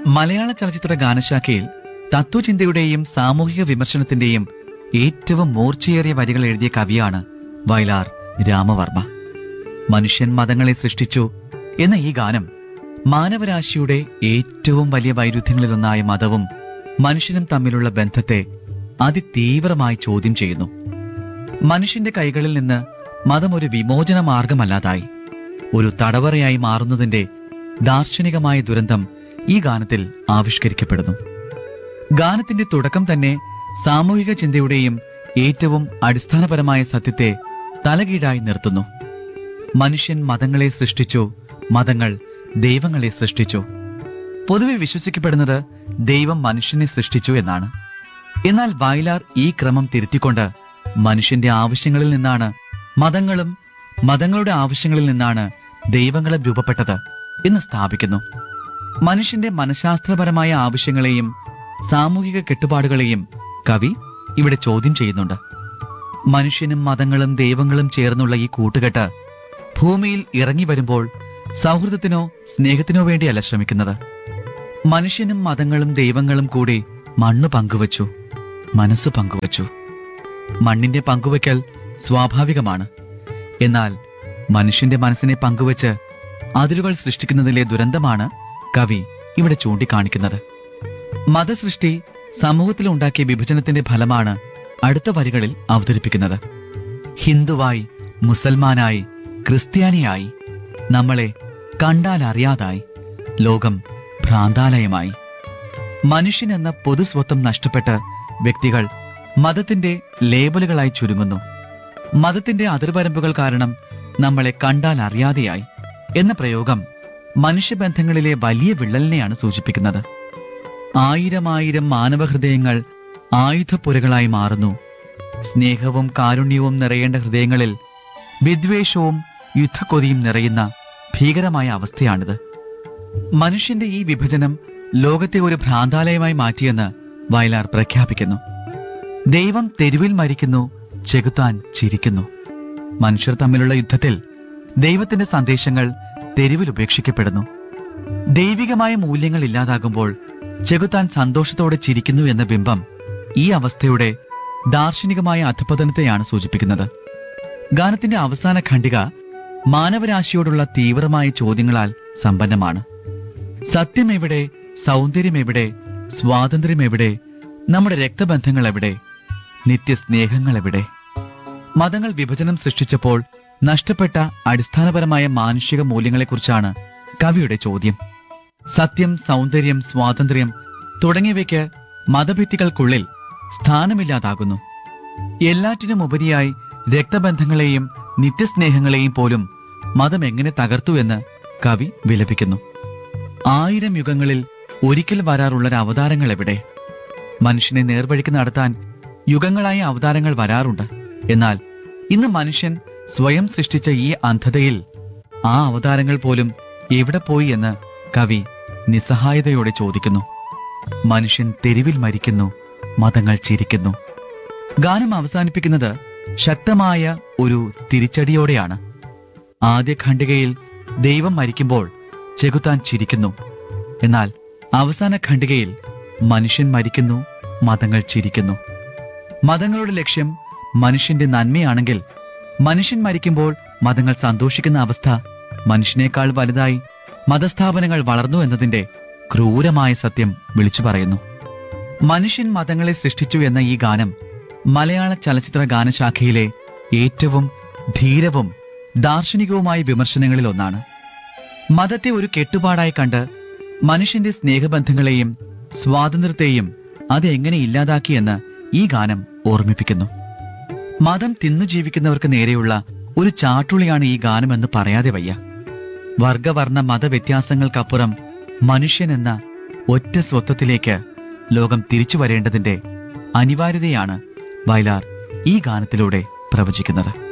മലയാള ചലച്ചിത്ര ഗാനശാഖയിൽ തത്വചിന്തയുടെയും സാമൂഹിക വിമർശനത്തിന്റെയും ഏറ്റവും മൂർച്ചയേറിയ വരികൾ എഴുതിയ കവിയാണ് വയലാർ രാമവർമ്മ മനുഷ്യൻ മതങ്ങളെ സൃഷ്ടിച്ചു എന്ന ഈ ഗാനം മാനവരാശിയുടെ ഏറ്റവും വലിയ വൈരുദ്ധ്യങ്ങളിലൊന്നായ മതവും മനുഷ്യനും തമ്മിലുള്ള ബന്ധത്തെ അതിതീവ്രമായി ചോദ്യം ചെയ്യുന്നു മനുഷ്യന്റെ കൈകളിൽ നിന്ന് മതം ഒരു വിമോചന മാർഗമല്ലാതായി ഒരു തടവറയായി മാറുന്നതിന്റെ ദാർശനികമായ ദുരന്തം ഈ ഗാനത്തിൽ ആവിഷ്കരിക്കപ്പെടുന്നു ഗാനത്തിന്റെ തുടക്കം തന്നെ സാമൂഹിക ചിന്തയുടെയും ഏറ്റവും അടിസ്ഥാനപരമായ സത്യത്തെ തലകീഴായി നിർത്തുന്നു മനുഷ്യൻ മതങ്ങളെ സൃഷ്ടിച്ചു മതങ്ങൾ ദൈവങ്ങളെ സൃഷ്ടിച്ചു പൊതുവെ വിശ്വസിക്കപ്പെടുന്നത് ദൈവം മനുഷ്യനെ സൃഷ്ടിച്ചു എന്നാണ് എന്നാൽ വയലാർ ഈ ക്രമം തിരുത്തിക്കൊണ്ട് മനുഷ്യന്റെ ആവശ്യങ്ങളിൽ നിന്നാണ് മതങ്ങളും മതങ്ങളുടെ ആവശ്യങ്ങളിൽ നിന്നാണ് ദൈവങ്ങളും രൂപപ്പെട്ടത് എന്ന് സ്ഥാപിക്കുന്നു മനുഷ്യന്റെ മനഃശാസ്ത്രപരമായ ആവശ്യങ്ങളെയും സാമൂഹിക കെട്ടുപാടുകളെയും കവി ഇവിടെ ചോദ്യം ചെയ്യുന്നുണ്ട് മനുഷ്യനും മതങ്ങളും ദൈവങ്ങളും ചേർന്നുള്ള ഈ കൂട്ടുകെട്ട് ഭൂമിയിൽ ഇറങ്ങി വരുമ്പോൾ സൗഹൃദത്തിനോ സ്നേഹത്തിനോ വേണ്ടിയല്ല ശ്രമിക്കുന്നത് മനുഷ്യനും മതങ്ങളും ദൈവങ്ങളും കൂടി മണ്ണ് പങ്കുവച്ചു മനസ്സ് പങ്കുവച്ചു മണ്ണിന്റെ പങ്കുവയ്ക്കൽ സ്വാഭാവികമാണ് എന്നാൽ മനുഷ്യന്റെ മനസ്സിനെ പങ്കുവച്ച് അതിരുകൾ സൃഷ്ടിക്കുന്നതിലെ ദുരന്തമാണ് കവി ഇവിടെ ചൂണ്ടിക്കാണിക്കുന്നത് മതസൃഷ്ടി സമൂഹത്തിൽ ഉണ്ടാക്കിയ വിഭജനത്തിന്റെ ഫലമാണ് അടുത്ത വരികളിൽ അവതരിപ്പിക്കുന്നത് ഹിന്ദുവായി മുസൽമാനായി ക്രിസ്ത്യാനിയായി നമ്മളെ കണ്ടാൽ അറിയാതായി ലോകം ഭ്രാന്താലയമായി മനുഷ്യൻ എന്ന പൊതുസ്വത്വം നഷ്ടപ്പെട്ട് വ്യക്തികൾ മതത്തിന്റെ ലേബലുകളായി ചുരുങ്ങുന്നു മതത്തിന്റെ അതിർവരമ്പുകൾ കാരണം നമ്മളെ കണ്ടാൽ അറിയാതെയായി എന്ന പ്രയോഗം മനുഷ്യബന്ധങ്ങളിലെ വലിയ വിള്ളലിനെയാണ് സൂചിപ്പിക്കുന്നത് ആയിരമായിരം മാനവഹൃദയങ്ങൾ ആയുധപ്പുരകളായി മാറുന്നു സ്നേഹവും കാരുണ്യവും നിറയേണ്ട ഹൃദയങ്ങളിൽ വിദ്വേഷവും യുദ്ധക്കൊതിയും നിറയുന്ന ഭീകരമായ അവസ്ഥയാണിത് മനുഷ്യന്റെ ഈ വിഭജനം ലോകത്തെ ഒരു ഭ്രാന്താലയമായി മാറ്റിയെന്ന് വയലാർ പ്രഖ്യാപിക്കുന്നു ദൈവം തെരുവിൽ മരിക്കുന്നു ചെകുത്താൻ ചിരിക്കുന്നു മനുഷ്യർ തമ്മിലുള്ള യുദ്ധത്തിൽ ദൈവത്തിന്റെ സന്ദേശങ്ങൾ തെരുവിൽ ഉപേക്ഷിക്കപ്പെടുന്നു ദൈവികമായ മൂല്യങ്ങൾ ഇല്ലാതാകുമ്പോൾ ചെകുത്താൻ സന്തോഷത്തോടെ ചിരിക്കുന്നു എന്ന ബിംബം ഈ അവസ്ഥയുടെ ദാർശനികമായ അധപതനത്തെയാണ് സൂചിപ്പിക്കുന്നത് ഗാനത്തിന്റെ അവസാന ഖണ്ഡിക മാനവരാശിയോടുള്ള തീവ്രമായ ചോദ്യങ്ങളാൽ സമ്പന്നമാണ് സത്യം എവിടെ സൗന്ദര്യം എവിടെ സ്വാതന്ത്ര്യം എവിടെ നമ്മുടെ രക്തബന്ധങ്ങൾ എവിടെ നിത്യസ്നേഹങ്ങൾ എവിടെ മതങ്ങൾ വിഭജനം സൃഷ്ടിച്ചപ്പോൾ നഷ്ടപ്പെട്ട അടിസ്ഥാനപരമായ മാനുഷിക മൂല്യങ്ങളെക്കുറിച്ചാണ് കവിയുടെ ചോദ്യം സത്യം സൗന്ദര്യം സ്വാതന്ത്ര്യം തുടങ്ങിയവയ്ക്ക് മതഭിത്തികൾക്കുള്ളിൽ സ്ഥാനമില്ലാതാകുന്നു എല്ലാറ്റിനും ഉപരിയായി രക്തബന്ധങ്ങളെയും നിത്യസ്നേഹങ്ങളെയും പോലും മതം എങ്ങനെ തകർത്തു എന്ന് കവി വിലപിക്കുന്നു ആയിരം യുഗങ്ങളിൽ ഒരിക്കൽ വരാറുള്ള അവതാരങ്ങൾ എവിടെ മനുഷ്യനെ നേർവഴിക്ക് നടത്താൻ യുഗങ്ങളായ അവതാരങ്ങൾ വരാറുണ്ട് എന്നാൽ ഇന്ന് മനുഷ്യൻ സ്വയം സൃഷ്ടിച്ച ഈ അന്ധതയിൽ ആ അവതാരങ്ങൾ പോലും എവിടെ പോയി എന്ന് കവി നിസ്സഹായതയോടെ ചോദിക്കുന്നു മനുഷ്യൻ തെരുവിൽ മരിക്കുന്നു മതങ്ങൾ ചിരിക്കുന്നു ഗാനം അവസാനിപ്പിക്കുന്നത് ശക്തമായ ഒരു തിരിച്ചടിയോടെയാണ് ആദ്യ ഖണ്ഡികയിൽ ദൈവം മരിക്കുമ്പോൾ ചെകുത്താൻ ചിരിക്കുന്നു എന്നാൽ അവസാന ഖണ്ഡികയിൽ മനുഷ്യൻ മരിക്കുന്നു മതങ്ങൾ ചിരിക്കുന്നു മതങ്ങളുടെ ലക്ഷ്യം മനുഷ്യന്റെ നന്മയാണെങ്കിൽ മനുഷ്യൻ മരിക്കുമ്പോൾ മതങ്ങൾ സന്തോഷിക്കുന്ന അവസ്ഥ മനുഷ്യനേക്കാൾ വലുതായി മതസ്ഥാപനങ്ങൾ വളർന്നു എന്നതിന്റെ ക്രൂരമായ സത്യം വിളിച്ചു പറയുന്നു മനുഷ്യൻ മതങ്ങളെ സൃഷ്ടിച്ചു എന്ന ഈ ഗാനം മലയാള ചലച്ചിത്ര ഗാനശാഖയിലെ ഏറ്റവും ധീരവും ദാർശനികവുമായ വിമർശനങ്ങളിൽ ഒന്നാണ് മതത്തെ ഒരു കെട്ടുപാടായി കണ്ട് മനുഷ്യന്റെ സ്നേഹബന്ധങ്ങളെയും സ്വാതന്ത്ര്യത്തെയും അത് എങ്ങനെ ഇല്ലാതാക്കിയെന്ന് ഈ ഗാനം ഓർമ്മിപ്പിക്കുന്നു മതം തിന്നു ജീവിക്കുന്നവർക്ക് നേരെയുള്ള ഒരു ചാട്ടുളിയാണ് ഈ ഗാനമെന്ന് പറയാതെ വയ്യ വർഗവർണ്ണ മതവ്യത്യാസങ്ങൾക്കപ്പുറം മനുഷ്യൻ എന്ന ഒറ്റ സ്വത്വത്തിലേക്ക് ലോകം തിരിച്ചു വരേണ്ടതിന്റെ അനിവാര്യതയാണ് വയലാർ ഈ ഗാനത്തിലൂടെ പ്രവചിക്കുന്നത്